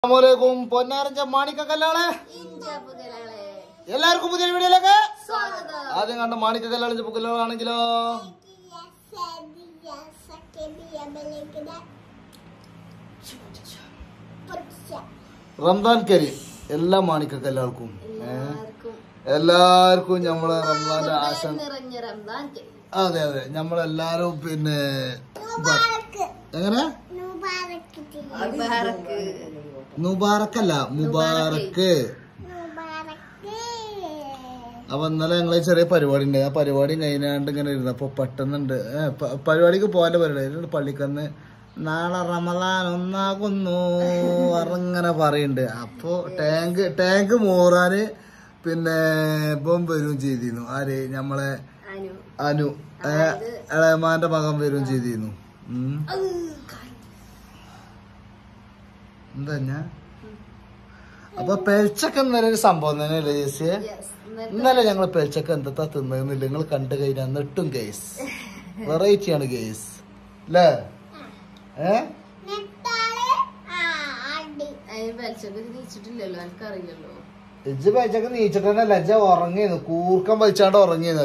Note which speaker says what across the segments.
Speaker 1: അസ്സലാമലൈക്കും പൊന്നാരഞ്ച മാണിക്കല്ലാളെ
Speaker 2: ഇഞ്ചപ്പുകളെ
Speaker 1: എല്ലാവർക്കും പുതിയ വീഡിയോയിലേക്ക്
Speaker 2: സ്വാഗതം
Speaker 1: ആദ്യം കണ്ട മാണിക്കല്ലാളിന്റെ പുക്കലാണെങ്കിലോ റംസാൻ കരീം എല്ലാ മാണിക്കല്ലാൾക്കും
Speaker 2: എല്ലാവർക്കും
Speaker 1: എല്ലാവർക്കും നമ്മളെ റംസാന്റെ ആശം
Speaker 2: നിറഞ്ഞ റംദാൻ കരീം.
Speaker 1: അതെ അതെ നമ്മളെല്ലാരും പിന്നെ എങ്ങനെ
Speaker 2: മുബാറക്ക്.
Speaker 1: മുബാറക്കല്ല മുബാറക്ക് അപ്പൊ ഇന്നലെ ഞങ്ങള് ചെറിയ പരിപാടി ഉണ്ട് ആ പരിപാടി കഴിഞ്ഞാണ്ട് ഇങ്ങനെ ഇരുന്നു അപ്പൊ പെട്ടെന്നുണ്ട് ഏ, പ- പരിപാടിക്ക് പോകാൻ്റെ പരിപാടി ആയിരുന്നു. പള്ളിക്കന്ന് നാളെ റമദാൻ ഒന്നാകുന്നു അറിങ്ങനെ പറയുന്നുണ്ട് അപ്പൊ ടാങ്ക് ടാങ്ക് മോറാന് പിന്നെ ഇപ്പം വരും ചെയ്തിരുന്നു ആര് നമ്മളെ
Speaker 2: അനു.
Speaker 1: അനു ഏ, ഇളയമാന്റെ മകൻ വരും ചെയ്തിരുന്നു ഉം.
Speaker 2: ഔ, കാല്.
Speaker 1: എന്താ ഞാൻ അപ്പൊ പെൽച്ചക്ക ഇന്നലെ ഒരു സംഭവം തന്നെയല്ലേ ചേച്ചിയെ
Speaker 2: Yes. എന്നിട്ട്
Speaker 1: ഇന്നലെ ഞങ്ങൾ പെൽച്ചക്ക എന്താ തിന്നതെന്നില്ല നിങ്ങൾ കണ്ടു കഴിഞ്ഞാൽ നെട്ടും കേസ് വെറൈറ്റി ആണ് കേസ് അല്ലേ ഏ
Speaker 2: അതിന് വലിച്ചൊക്കെ നീച്ചിട്ടില്ലല്ലോ എനിക്കറിയില്ലല്ലോ
Speaker 1: ഇജ്ജ് പെൽച്ചക്ക നീച്ചിട്ട് തന്നെ ലജ്ജ ഉറങ്ങിയിരുന്നു കൂർക്കം വലിച്ചാണ്ട് ഉറങ്ങിയത്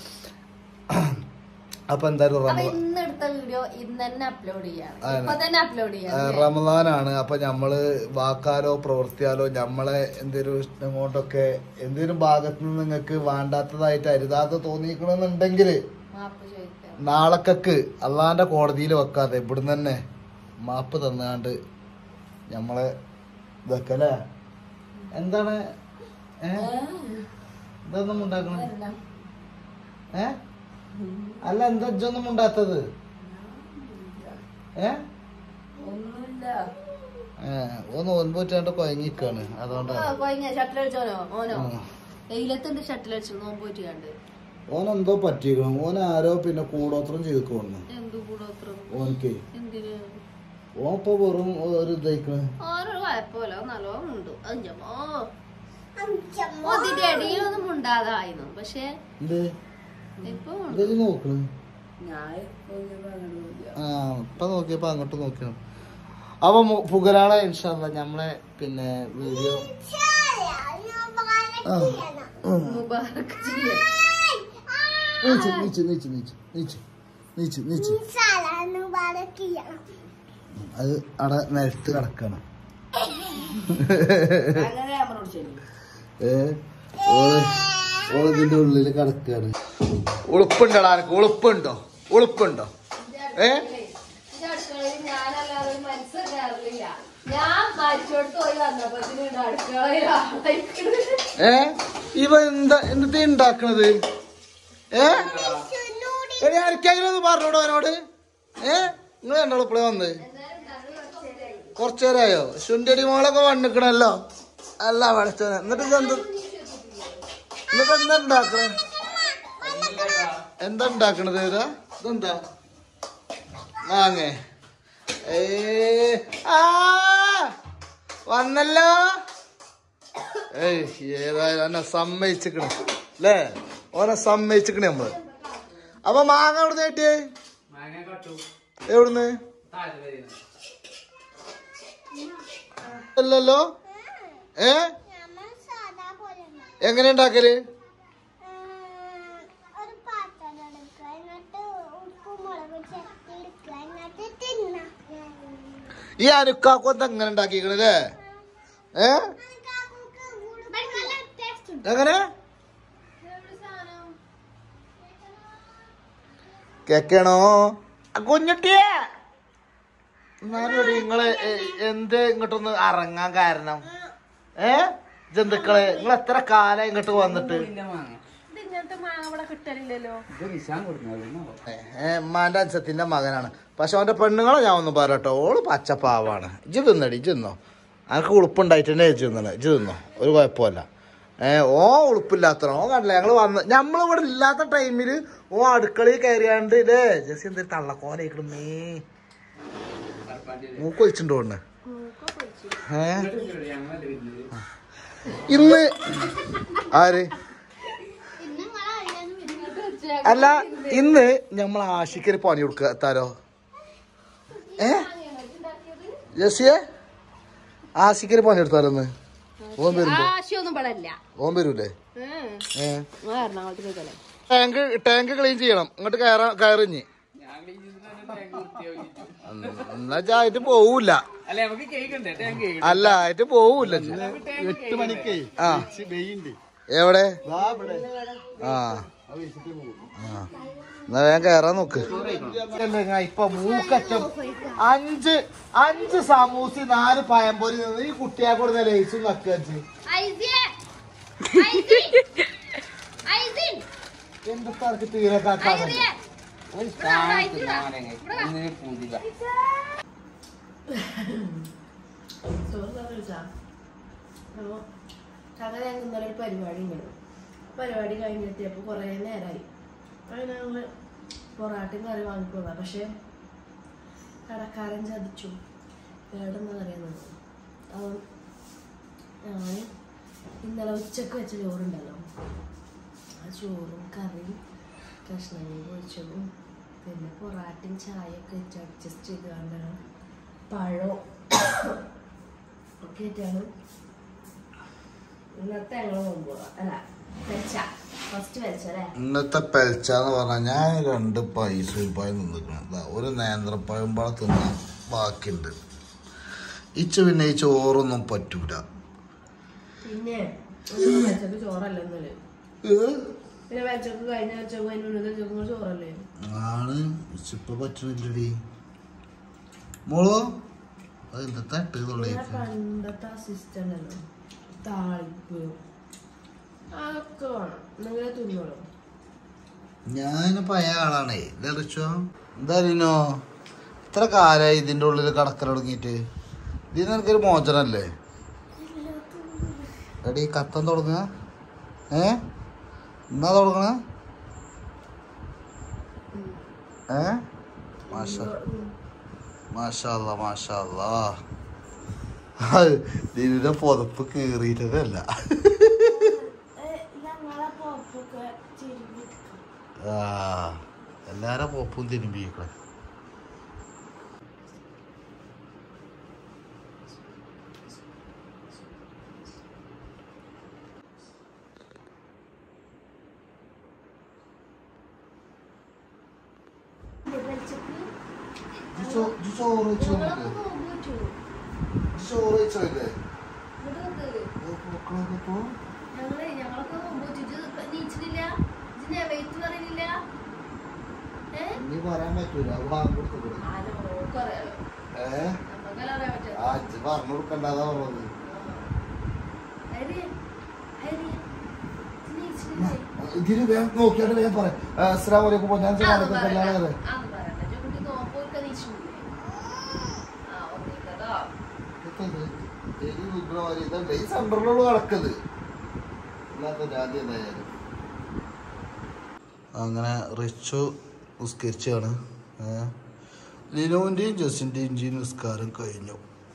Speaker 1: അപ്പൊ എന്തായാലും
Speaker 2: അപ്പൊ
Speaker 1: റമ-
Speaker 2: ഇന്ന് എടുത്ത വീഡിയോ ഇന്ന് തന്നെ അപ്ലോഡ് ചെയ്യാണ്
Speaker 1: അതെ.
Speaker 2: ഇപ്പൊ തന്നെ അപ്ലോഡ്
Speaker 1: ഏ,
Speaker 2: ചെയ്യാം
Speaker 1: റമദാനാണ് അപ്പൊ നമ്മള് വാക്കാലോ പ്രവർത്തിയാലോ നമ്മളെ എന്തെങ്കിലും ഇഷ്ടം കൊണ്ടൊക്കെ എന്തെങ്കിലും ഭാഗത്ത് നിന്ന് നിങ്ങൾക്ക് വേണ്ടാത്തതായിട്ട് അരുതാതെ തോന്നിക്കണമെന്നുണ്ടെങ്കിൽ
Speaker 2: മാപ്പ് ചോദിക്കാം
Speaker 1: നാളക്കക്ക് അള്ളാന്റെ കോടതിയിൽ വെക്കാതെ ഇവിടുന്ന് തന്നെ മാപ്പ് തന്നാണ്ട് നമ്മളെ ഇതൊക്കെ എന്താണ് ഏ ഇതൊന്നും ഉണ്ടാക്കണേ ഏ അല്ല എന്താ ഇജ്ജൊന്നും ഉണ്ടാത്തത് ഏ
Speaker 2: ഒന്നുമില്ല
Speaker 1: ഏ ഒന്ന് ഒൻപൂറ്റാണ്ട് കൊയങ്ങിക്കാണ് അതുകൊണ്ടാണ്
Speaker 2: കൊയങ്ങ ഷട്ടിൽ അടിച്ചോനോ ഓനോ
Speaker 1: ഉം.
Speaker 2: വെയിലത്തുണ്ട് ഷട്ടിൽ അടിച്ചു നോമ്പ് പോയിട്ട് കണ്ട്
Speaker 1: ഓനെന്തോ പറ്റിക്കണം ഓൻ ആരോ പിന്നെ കൂടോത്രം ചെയ്ത് കൊണ്ടു
Speaker 2: എന്ത് കൂടോത്രം
Speaker 1: ഓനക്ക്
Speaker 2: എന്തിന്
Speaker 1: ഓൻ ഇപ്പൊ വെറും ഒരു ഇതായിക്കണ്
Speaker 2: ഓരോ കുഴപ്പമില്ല നല്ലോണം ഉണ്ട് അഞ്ചമ്മോ അതിന്റെ അടിയിലൊന്നും ഉണ്ടാകായിരുന്നു പക്ഷെ
Speaker 1: എന്ത്
Speaker 2: ഇപ്പൊ
Speaker 1: എന്താ ഇജ്ജ് നോക്കണ് ആ ഇപ്പൊ നോക്കിയപ്പോ അങ്ങോട്ട് നോക്കിയാണ് അപ്പൊ മു- പുകരാളെ ഇൻഷാല്ല നമ്മളെ പിന്നെ വീഡിയോ ആ ഉം.
Speaker 2: മുബാറക്ക് ചെയ്യാം
Speaker 1: നീച്ച് നീച്ച് നീച്ച് നീച്ച് നീച്ച് നീച്ച് നീച്ച് അത് അവിടെ നിലത്ത് കിടക്കാണ് ഏ ഓള് ഓള് ഇതിന്റെ ഉള്ളില് കിടക്കാണ് ഉളുപ്പുണ്ടോ ആർക്ക് ഉളുപ്പുണ്ടോ ഉളുപ്പുണ്ടോ ഏ
Speaker 2: ഇതിന്റെ അടുക്കളയിൽ ഞാനല്ലാതെ ഒരു മനുഷ്യൻ കയറില്ല ഞാൻ മരിച്ചോടത്ത് പോയി വന്നപ്പോ ഇതിനുണ്ട് അടുക്കളയിൽ ആളായിക്കണ്.
Speaker 1: ഏ ഇവ എന്താ എന്താ ഉണ്ടാക്കണത് ഏ എടി ആർക്കെങ്കിലും ഒന്ന് പറഞ്ഞോടോ അവനോട് ഏ നിങ്ങൾ രണ്ടാളും ഇപ്പഴേ വന്നത് കുറച്ചു നേരമായോ ശുണ്ടടി മോളൊക്കെ വന്നിക്കണല്ലോ അല്ല പഠിച്ചോനെ എന്നിട്ട് ഇതെന്ത് എന്നിട്ട് എന്താ ഉണ്ടാക്കണേ എന്താ ഉണ്ടാക്കണത് ഇതാ ഇതെന്താ മാങ്ങേ ഏ ആ വന്നല്ലോ ഏയ് ഏതായാലും എന്നെ സമ്മതിച്ചിക്കണ് അല്ലേ ഓനെ സമ്മതിച്ചിക്കണ് നമ്മള് അപ്പൊ മാങ്ങ എവിടുന്ന് കിട്ടിയേ എവിടുന്ന് അല്ലല്ലോ ഏ എങ്ങനെ ഉണ്ടാക്കല്
Speaker 3: ഒരു പാത്രം എടുക്കുക എന്നിട്ട് ഉപ്പും മുളകും ചേർത്ത് എടുക്കുക എന്നിട്ട് തിന്നാം
Speaker 1: ഈ അനുക്കാക്കൊന്ന് എങ്ങനെ ഉണ്ടാക്കിക്കണല്ലേ ഏ എങ്ങനെ കേക്കണോ കുഞ്ഞുട്ടിയെ എന്നാലും നിങ്ങള് എ- എന്ത് ഇങ്ങോട്ടൊന്ന് ഇറങ്ങാൻ കാരണം ഏ ജന്തുക്കളെ നിങ്ങൾ എത്ര കാലം ഇങ്ങോട്ട് വന്നിട്ട്
Speaker 2: ഇങ്ങനത്തെ മാങ്ങ ഇവിടെ കിട്ടലില്ലല്ലോ
Speaker 1: ഏ ഉമ്മാന്റെ അച്ഛത്തിന്റെ മകനാണ് പക്ഷെ അവന്റെ പെണ്ണുങ്ങളെ ഞാൻ ഒന്നും പറയട്ടോ ഓള് പച്ചപ്പാവാണ് ഇജ്ജ് തിന്നടി ഇജ്ജ് തിന്നോ അനക്ക് ഉളുപ്പുണ്ടായിട്ട് തന്നെ ഇജ്ജ് തിന്നണേ ഇജ്ജ് തിന്നോ ഒരു കുഴപ്പമില്ല ഏ ഓ ഉളുപ്പില്ലാത്ത ഓ കണ്ടില്ല ഞങ്ങള് വന്ന് നമ്മളിവിടെ ഇല്ലാത്ത ടൈമില് ഓ അടുക്കളയിൽ കയറിയാണ്ട് ഇല്ലേ ജസ്റ്റ് എന്തൊരു തള്ളക്കോലയിക്കണേ മൂക്ക് വെച്ചിട്ടുണ്ട് തോന്നുന്നു ഏ ഇന്ന് ആര് അല്ല ഇന്ന് നമ്മൾ ആഷിക്കൊരു പണി കൊടുക്കുക താരോ ഏ ജസിയെ ആശിക്കര് പണിയെടുത്താലെന്ന് ഓൻ വരുമ്പോ
Speaker 2: ആശയൊന്നും ഇവിടെ ഇല്ല
Speaker 1: ഓൻ വരൂലേ
Speaker 2: ഉം.
Speaker 1: ഏ
Speaker 2: ആ എറണാകുളത്ത് പോയിക്കോളെ
Speaker 1: ടാങ്ക് ടാങ്ക് ക്ലീൻ ചെയ്യണം ഇങ്ങോട്ട് കയറാ കയറിഞ്ഞ് എന്നുവെച്ചാ ആയിട്ട് പോവൂല
Speaker 4: അല്ല നമുക്ക് കേക്ക് ഉണ്ട് ടാങ്ക് കേക്ക്
Speaker 1: അല്ല ആയിട്ട് പോവൂല ഇജ്ജ്.
Speaker 5: എട്ട് മണിക്കേ
Speaker 1: ആ
Speaker 5: വെയിണ്ട്
Speaker 1: എവിടെ
Speaker 5: ദാ ഇവിടെ
Speaker 1: ആ ആ. എന്നാ വേഗം കയറാൻ നോക്ക് ഇപ്പൊ മൂക്കറ്റം അഞ്ച് അഞ്ച് സമൂസി നാല് പഴംപൊരി നിന്ന് ഈ കുട്ടിയെ കൊടുത്ത ലേസും നക്കച്ച് എന്തൊക്കെ തീരെ കാക്കാൻ
Speaker 4: ഒന്നിനും പൂതില്ല
Speaker 2: അങ്ങനെ ഞങ്ങൾ ഇന്നലെ ഒരു പരിപാടി ഉണ്ട് പരിപാടി കഴിഞ്ഞെത്തിയപ്പോൾ കുറേ നേരമായി അങ്ങനെ ഞങ്ങൾ പൊറാട്ടയും കറി വാങ്ങിപ്പോതാ പക്ഷെ കടക്കാരൻ ചതിച്ചു വേടെന്ന് അറിയുന്നത് അപ്പം ഞാൻ ഇന്നലെ ഉച്ചക്ക് വെച്ച ചോറുണ്ടല്ലോ ആ ചോറും കറിയും കഷ്ണങ്ങളും പൊരിച്ചതും പിന്നെ പൊറാട്ടയും ചായയൊക്കെ വെച്ച് അഡ്ജസ്റ്റ് ചെയ്ത് കണ്ടാണ് പഴവും ഒക്കെ ആയിട്ടാണ് ഇന്നത്തെ ഞങ്ങൾ മുമ്പ് അല്ല വെച്ച ഫസ്റ്റ് വെച്ച അല്ലേ
Speaker 1: ഇന്നത്തെ പെൽച്ചാന്ന് പറഞ്ഞാൽ ഞാൻ രണ്ട് പൈസ രൂപായി നിന്നിക്കണം ഒരു നേന്ത്രപ്പഴം പഴം തിന്നാൻ ബാക്കിയുണ്ട് ഇച്ച പിന്നെ ഈ ചോറൊന്നും പറ്റൂല
Speaker 2: പിന്നെ വെച്ചക്ക് ചോറല്ല ഇന്നലെ പിന്നെ വെച്ചക്ക് കഴിഞ്ഞ വെച്ചക്ക് അതിന് മുന്നത്തെ വെച്ചക്ക് ചോറല്ലേ
Speaker 1: ആണ് ഇപ്പൊ പറ്റണില്ലടി മോളോ അത് എന്താ തട്ട്
Speaker 2: പിന്നെ
Speaker 1: തൊള്ളേക്ക്
Speaker 2: പണ്ടത്തെ അസിസ്റ്റന്റ് അല്ലോ താളിപ്പ് അതൊക്കെ വേണം എന്തെങ്കിലും തിന്നോളൂ
Speaker 1: ഞാൻ പഴയ ആളാണേ ലറിച്ചോ എന്തായാലും ഇത്ര കാലായി ഇതിന്റെ ഉള്ളിൽ കടക്കൽ തുടങ്ങിയിട്ട് ഇതിന് എനിക്കൊരു മോചനല്ലേ എടി കത്തം തുടങ്ങുക ഏ എന്നാ തുടങ്ങണ ഏ മാഷ മാഷാല്ല മാഷാല്ല ഇതിന്റെ പുതപ്പ് കീറിയിട്ടതല്ല
Speaker 2: ഞങ്ങളെ പോപ്പൊക്കെ തിരുമ്പി
Speaker 1: ആ എല്ലാരെ പോപ്പും തിരുമ്പിക്കണേ ചോറ് വെച്ചോ ചോറ് വെച്ചോല്ലേ
Speaker 2: ഞങ്ങളെ ഞങ്ങളൊക്കെ മുമ്പ് ചുറ്റു നീച്ചിട്ടില്ല ഇതിന്റെ വെയിറ്റ് പറയുന്നില്ല ഏ
Speaker 1: നീ പറയാൻ പറ്റൂല അത് പറഞ്ഞു കൊടുത്തു
Speaker 2: ആ നമുക്കറിയാലോ
Speaker 1: ഏ
Speaker 2: നമുക്കെല്ലാം അറിയാൻ പറ്റും
Speaker 1: ആ ഇജ്ജ് പറഞ്ഞു കൊടുക്കണ്ടതാ പറഞ്ഞത്
Speaker 2: അരി അരി നീച്ചിട്ടില്ലേ
Speaker 1: ഇതിന് വേഗം നോക്കിയാണ്ട് വേഗം പറയാം അസ്സലാമു അലൈക്കും ഞാൻ
Speaker 2: അതൊന്നും
Speaker 1: കല്യാണം
Speaker 2: പറയണ്ട.
Speaker 1: കയറി
Speaker 2: അതൊന്നും പറയണ്ട. ഇജ്ജ് കുട്ടി നോമ്പോക്കെ നീച്ചിട്ടില്ലേ? ആ, ഉറങ്ങിക്കോട്ടോ.
Speaker 1: ഇതല്ല ഈ സെന്ററിലുള്ള കടക്കത് ഇല്ലാത്ത ജാതി എന്തായാലും അങ്ങനെ റിച്ചു നിസ്കരിച്ചാണ് ലിനോന്റെയും ജസിന്റെയും ജി നിസ്കാരം കഴിഞ്ഞു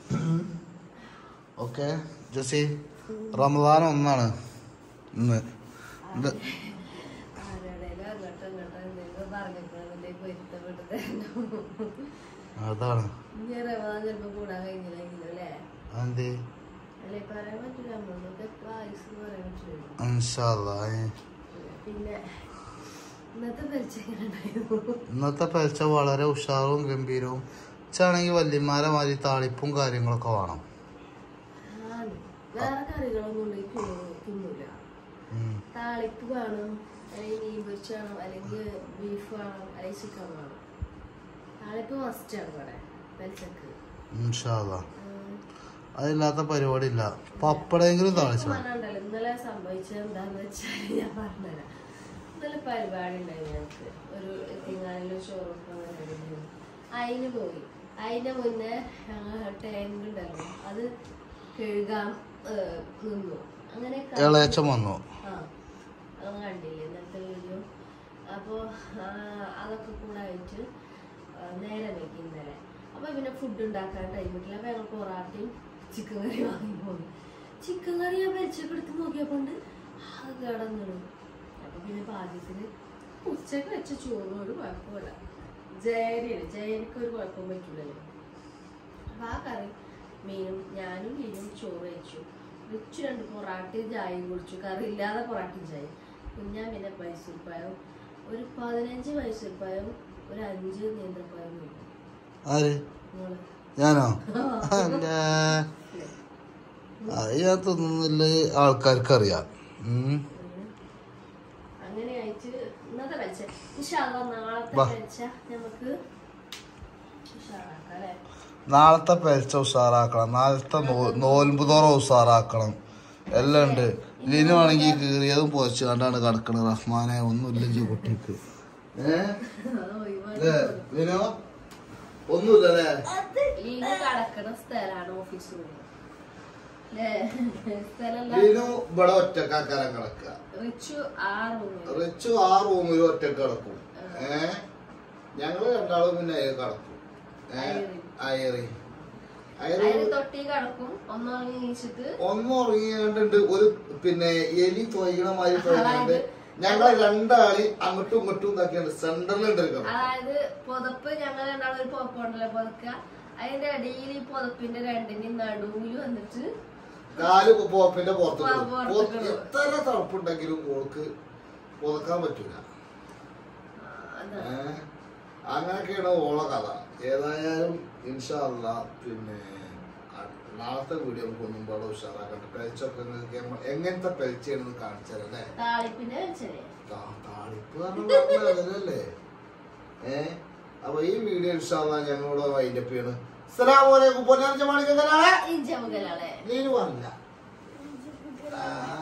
Speaker 1: ഓക്കെ ജസി റമദാൻ ഒന്നാണ് ഇന്ന് ഇത്
Speaker 2: ആരുടെയും അങ്ങോട്ടും ഇങ്ങോട്ടും എന്തെങ്കിലും പറഞ്ഞിട്ടുണ്ടെങ്കിൽ പൊരുത്തപ്പെട്ട് തരണം.
Speaker 1: അതാണ്
Speaker 2: ഇനി റമദാൻ ചിലപ്പോ കൂടാൻ കഴിഞ്ഞില്ലെങ്കിലും അല്ലേ
Speaker 1: അതെന്തേ
Speaker 2: അല്ലെ പറയാൻ പറ്റില്ല നമ്മളൊക്കെ എത്ര ആയുസ് പറയാൻ പറ്റില്ല
Speaker 1: ഇൻഷാല്ലാ ഏ.
Speaker 2: പിന്നെ ഇന്നത്തെ പരീക്ഷ എങ്ങനെ ഉണ്ടായിരുന്നു
Speaker 1: ഇന്നത്തെ പരീക്ഷ വളരെ ഉഷാറും ഗംഭീരവും ഇച്ചാണെങ്കിൽ വല്യമാരെ മാതിരി താളിപ്പും കാര്യങ്ങളൊക്കെ വേണം
Speaker 2: ആണ്. വേറെ കറികളൊന്നും ഉണ്ടെങ്കിൽ തിന്നൂല
Speaker 1: ഉം.
Speaker 2: താളിപ്പ് വേണം അല്ലെങ്കിൽ മീൻ പൊരിച്ച് വേണം അല്ലെങ്കിൽ ബീഫ് വേണം അല്ലെങ്കിൽ ചിക്കൻ വേണം താളിപ്പ് മസ്റ്റ് ആണ് ഇവിടെ പലിശക്ക്
Speaker 1: ഇൻഷാല്ലാ അതില്ലാത്ത പരിപാടി ഇല്ല പപ്പടെങ്കിലും താളിച്ചു
Speaker 2: പറഞ്ഞല്ലോ ഇന്നലെ സംഭവിച്ചത് എന്താന്ന് വെച്ചാൽ ഞാൻ പറഞ്ഞുതരാം ഇന്നലെ പരിപാടി ഉണ്ടായി ഞങ്ങൾക്ക് ഒരു എത്തിങ്ങാനിലും ഷോറൂം അതിന് പോയി അതിന്റെ മുന്നേ ഞങ്ങൾ ടാങ്ക് ഉണ്ടല്ലോ അത് കഴുകാൻ ഏഹ്, നിന്നു അങ്ങനെ ക-
Speaker 1: ഇളയച്ചൻ വന്നു
Speaker 2: ആ അത് കണ്ടില്ലേ ഇന്നത്തെ വീഡിയോ അപ്പോൾ അതൊക്കെ കൂടെ ആയിട്ട് ആ, നേരെ വെക്കും ഇന്നലെ അപ്പോൾ പിന്നെ ഫുഡ് ഉണ്ടാക്കാൻ ടൈം കിട്ടില്ല അപ്പോൾ ഞങ്ങൾ പൊറാട്ടയും ചിക്കൻ കറി വാങ്ങി പോയി ചിക്കൻ കറി ഞാൻ വെച്ചൊക്കെ എടുത്ത് നോക്കിയപ്പോണ്ട് അത് കിടന്നിടും അപ്പോൾ പിന്നെ പാചകത്തിന് ഉച്ചക്ക് വെച്ച ചോറും ഒരു കുഴപ്പമില്ല ജയരിയാണ് ജയരിക്ക് ഒരു കുഴപ്പം പറ്റില്ലല്ലോ അപ്പോൾ ആ കറി മീനും ഞാനും മീനും ചോറ് കഴിച്ചു റിച്ചു രണ്ട് പൊറാട്ടയും ചായയും കുടിച്ചു കറി ഇല്ലാതെ പൊറാട്ടയും ചായ കുഞ്ഞാൻ പിന്നെ മൈസൂർ പഴം ഒരു പതിനഞ്ച് മൈസൂർ പഴം ഒരു അഞ്ച് നേന്ത്രപ്പഴം കിട്ടും
Speaker 1: ആര്
Speaker 2: നിങ്ങള്
Speaker 1: ഞാനോ അല്ല അത് ഞാൻ തിന്നുന്നില്ല ആൾക്കാർക്ക് അറിയാം ഉം.
Speaker 2: അങ്ങനെ ആയിട്ട് ഇന്നത്തെ വെച്ച ഇൻഷാല്ല നാളത്തെ
Speaker 1: വാ.
Speaker 2: വെച്ച നമുക്ക് ഉഷാറാക്കാം അല്ലേ
Speaker 1: നാളത്തെ പെൽച്ച ഉഷാറാക്കണം നാളത്തെ നോ- നോൽമ്പ് തോറ ഉഷാറാക്കണം എല്ലാം ഉണ്ട് ലിനു ആണെങ്കിൽ കീറിയതും പൊതിച്ചു കണ്ടാണ് കിടക്കണത് റഹ്മാനെ ഒന്നുമില്ല കുട്ടിക്ക് ഏഹ് ലിനു ഒന്നുമില്ലല്ലേ
Speaker 2: ലീന കടക്കണ സ്ഥലാണ് ഓഫീസ് റൂം അല്ലേ സ്ഥലല്ല
Speaker 1: ലിനു ഇവിടെ ഒറ്റക്കാക്കാരം കിടക്കുക
Speaker 2: റിച്ചു ആ റൂമിൽ
Speaker 1: റിച്ചു ആ റൂമിൽ ഒറ്റക്ക് കിടക്കും ഏ ഞങ്ങള് രണ്ടാളും പിന്നെ അതിൽ കിടക്കും ഏ അയറി അയറി
Speaker 2: അതിന് തൊട്ടി കിടക്കും ഒന്നുറങ്ങി നീച്ചിട്ട്
Speaker 1: ഒന്നും ഉറങ്ങിയാണ്ടുണ്ട് ഒരു പിന്നെ എലി തൊയ്യണ മാതിരി തൊയ്യുന്നുണ്ട് ഞങ്ങളെ രണ്ടാളി അങ്ങോട്ടും ഇങ്ങോട്ടും ഇതാക്കിയാണ് സെന്ററിലുണ്ട് ഒരു കിടക്കും
Speaker 2: അതായത് പുതപ്പ് ഞങ്ങൾ രണ്ടാളും ഒരു പുതപ്പുണ്ടല്ലോ പുതക്ക അതിന്റെ ഇടയിൽ ഈ പുതപ്പിന്റെ രണ്ടിന്റെയും നടുവിൽ വന്നിട്ട്
Speaker 1: കാല് പോപ്പിന്റെ പുറത്ത്
Speaker 2: ആ,
Speaker 1: കിടക്കും.
Speaker 2: പുറത്ത്
Speaker 1: പോ-
Speaker 2: കിടക്കും.
Speaker 1: എത്ര തണുപ്പുണ്ടെങ്കിലും ഓൾക്ക് പുതക്കാൻ പറ്റൂല
Speaker 2: ആ, അതാ.
Speaker 1: ഏ? അങ്ങനെയൊക്കെയാണ് ഓള കഥ ഏതായാലും ഇൻഷാല്ല പിന്നെ അ- നാളത്തെ വീഡിയോ നമുക്ക് ഒന്നും പാടെ ഉഷാറാക്കട്ടെ പെൽച്ചൊക്കെ നിങ്ങൾക്ക് എമ്മ- എങ്ങനത്തെ പെൽച്ചയാണെന്ന് കാണിച്ചതല്ലേ
Speaker 2: താളിപ്പിന്റെ വെച്ചല്ലേ
Speaker 1: താളിപ്പ് പറഞ്ഞ അതല്ലേ ഏ അപ്പൊ ഈ വീഡിയോ ഇൻഷാല്ല ഞങ്ങളോട് വൈൻഡപ്പ് ചെയ്യണ് അസ്സലാമു അലൈക്കും പൊന്നാർച്ച മാണിക്കങ്ങളെ
Speaker 2: ഇഞ്ചമുകലാളെ
Speaker 1: നീന് പറഞ്ഞില്ല ആ